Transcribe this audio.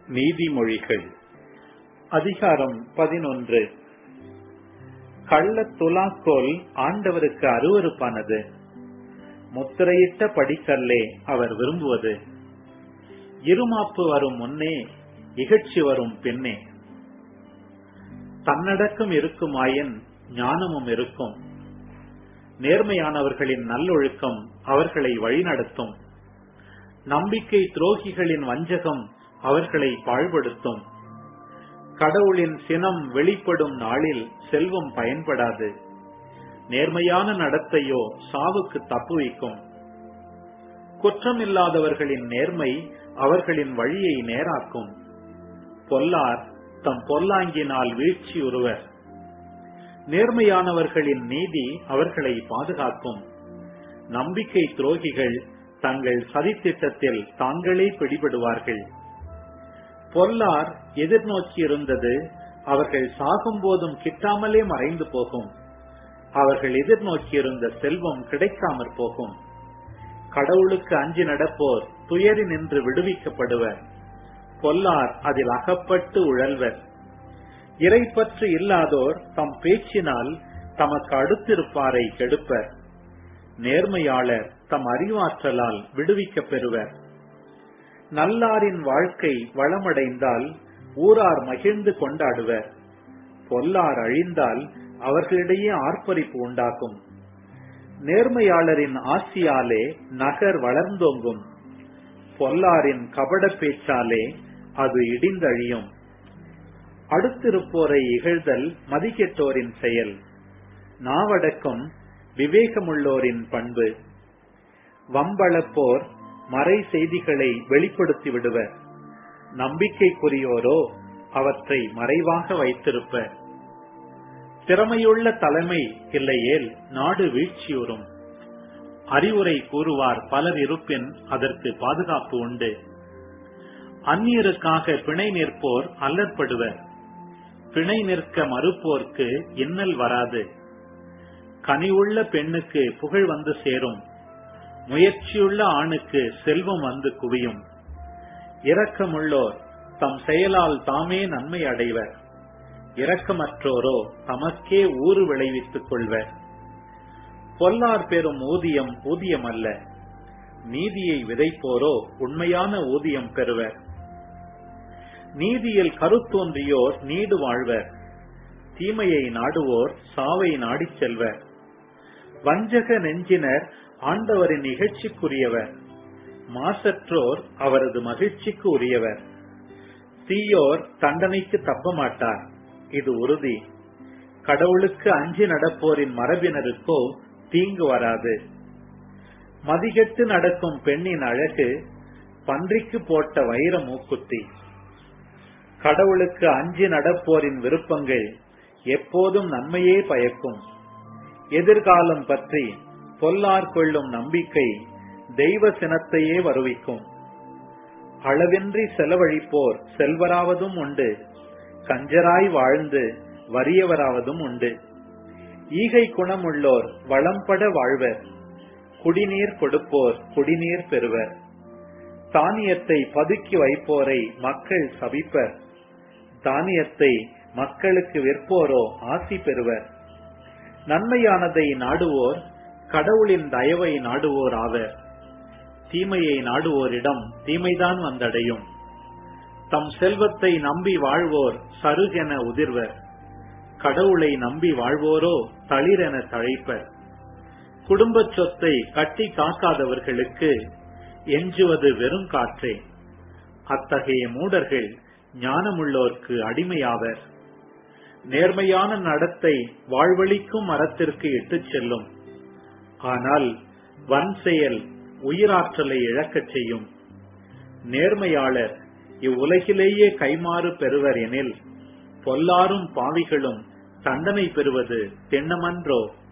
நீதிமொழிகள் அதிகாரம் பதினொன்று கள்ள துலாக்கோல் ஆண்டவருக்கு அருவருப்பானது முத்திரையிட்ட படிக்கல்லே அவர் விரும்புவது இருமாப்பு வரும் முன்னே இகழ்ச்சி வரும் பின்னே தன்னடக்கம் இருக்குமாயின் ஞானமும் இருக்கும் நேர்மையானவர்களின் நல்லொழுக்கம் அவர்களை வழிநடத்தும் நம்பிக்கை துரோகிகளின் வஞ்சகம் அவர்களை பாழ்படுத்தும் கடவுளின் சினம் வெளிப்படும் நாளில் செல்வம் பயன்படாது நேர்மையான நடத்தையோ சாவுக்கு தப்புவிக்கும் குற்றமில்லாதவர்களின் நேர்மை அவர்களின் வழியை நேராக்கும் பொல்லார் தம் பொல்லாங்கினால் வீழ்ச்சியுறுவர் நேர்மையானவர்களின் நீதி அவர்களை பாதுகாக்கும் நம்பிக்கை துரோகிகள் தங்கள் சதித்திட்டத்தில் தாங்களே பிடிபடுவார்கள் பொல்லார் எதிர்நோக்கியிருந்தது அவர்கள் சாகும் போதும் கிட்டாமலே மறைந்து போகும் அவர்கள் எதிர்நோக்கியிருந்த செல்வம் கிடைக்காமற் போகும் கடவுளுக்கு அஞ்சி நடப்போர் துயரி நின்று விடுவிக்கப்படுவர் பொல்லார் அதில் அகப்பட்டு உழல்வர் இறைப்பற்று இல்லாதோர் தம் பேச்சினால் தமக்கு அடுத்திருப்பாரை கெடுப்பர் நேர்மையாளர் தம் அறிவாற்றலால் விடுவிக்கப் பெறுவர் நல்லாரின் வாழ்க்கை வளமடைந்தால் ஊரார் மகிழ்ந்து கொண்டாடுவர் பொல்லார் அழிந்தால் அவர்களிடையே ஆர்ப்பரிப்பு உண்டாகும் நேர்மையாளரின் ஆசியாலே நகர் வளர்ந்தோங்கும் பொல்லாரின் கபட பேச்சாலே அது இடிந்தழியும் அடுத்திருப்போரை இகழ்தல் மதிக்கெட்டோரின் செயல் நாவடக்கம் விவேகமுள்ளோரின் பண்பு வம்பளப்போர் மறை செய்திகளை வெளிப்படுத்தி விடுவர் நம்பிக்கைக்குரியோரோ அவற்றை மறைவாக வைத்திருப்பர் திறமையுள்ள தலைமை இல்லையேல் நாடு வீழ்ச்சியுறும் அறிவுரை கூறுவார் பலர் இருப்பின் அதற்கு பாதுகாப்பு உண்டு அந்நியருக்காக பிணை நிற்போர் அல்லற்படுவர் பிணை நிற்க மறுப்போர்க்கு இன்னல் வராது கனிவுள்ள பெண்ணுக்கு புகழ் வந்து சேரும் முயற்சியுள்ள ஆணுக்கு செல்வம் வந்து குவியும் இரக்கமுள்ளோர் தம் செயலால் தாமே நன்மை அடைவர் இரக்கமற்றோரோ தமக்கே ஊறு விளைவித்துக் கொள்வர் பொல்லார் பெறும் ஊதியம் ஊதியம் அல்ல நீதியை விதைப்போரோ உண்மையான ஊதியம் பெறுவர் நீதியில் கருத்தோன்றியோர் நீடு வாழ்வர் தீமையை நாடுவோர் சாவை நாடிச் செல்வர் வஞ்சக நெஞ்சினர் ஆண்டவரின் நிகழ்ச்சிக்குரியவர் மாசற்றோர் அவரது மகிழ்ச்சிக்கு உரியவர் தீயோர் தண்டனைக்கு தப்ப மாட்டார் இது உறுதி கடவுளுக்கு அஞ்சி நடப்போரின் மரபினருக்கோ தீங்கு வராது மதிகெட்டு நடக்கும் பெண்ணின் அழகு பன்றிக்கு போட்ட வைர மூக்குத்தி கடவுளுக்கு அஞ்சி நடப்போரின் விருப்பங்கள் எப்போதும் நன்மையே பயக்கும் எதிர்காலம் பற்றி பொல்லார் கொள்ளும் நம்பிக்கை தெய்வ சினத்தையே வருவிக்கும் அளவின்றி செலவழிப்போர் செல்வராவதும் உண்டு கஞ்சராய் வாழ்ந்து வறியவராவதும் உண்டு ஈகை குணமுள்ளோர் வளம்பட வாழ்வர் குடிநீர் கொடுப்போர் குடிநீர் பெறுவர் தானியத்தை பதுக்கி வைப்போரை மக்கள் சபிப்பர் தானியத்தை மக்களுக்கு விற்போரோ ஆசி பெறுவர் நன்மையானதை நாடுவோர் கடவுளின் தயவை நாடுவோர் ஆவர் தீமையை நாடுவோரிடம் தீமைதான் வந்தடையும் தம் செல்வத்தை நம்பி வாழ்வோர் சருகென உதிர்வர் கடவுளை நம்பி வாழ்வோரோ தளிரென தழைப்பர் குடும்ப சொத்தை கட்டி காக்காதவர்களுக்கு எஞ்சுவது வெறும் காற்றே அத்தகைய மூடர்கள் ஞானமுள்ளோர்க்கு அடிமையாவர் நேர்மையான நடத்தை வாழ்வழிக்கும் மரத்திற்கு இட்டுச் செல்லும் ஆனால் வன் செயல் உயிராற்றலை இழக்கச் செய்யும் நேர்மையாளர் இவ்வுலகிலேயே கைமாறு பெறுவர் எனில் பொல்லாரும் பாவிகளும் தண்டனை பெறுவது திண்ணமன்றோ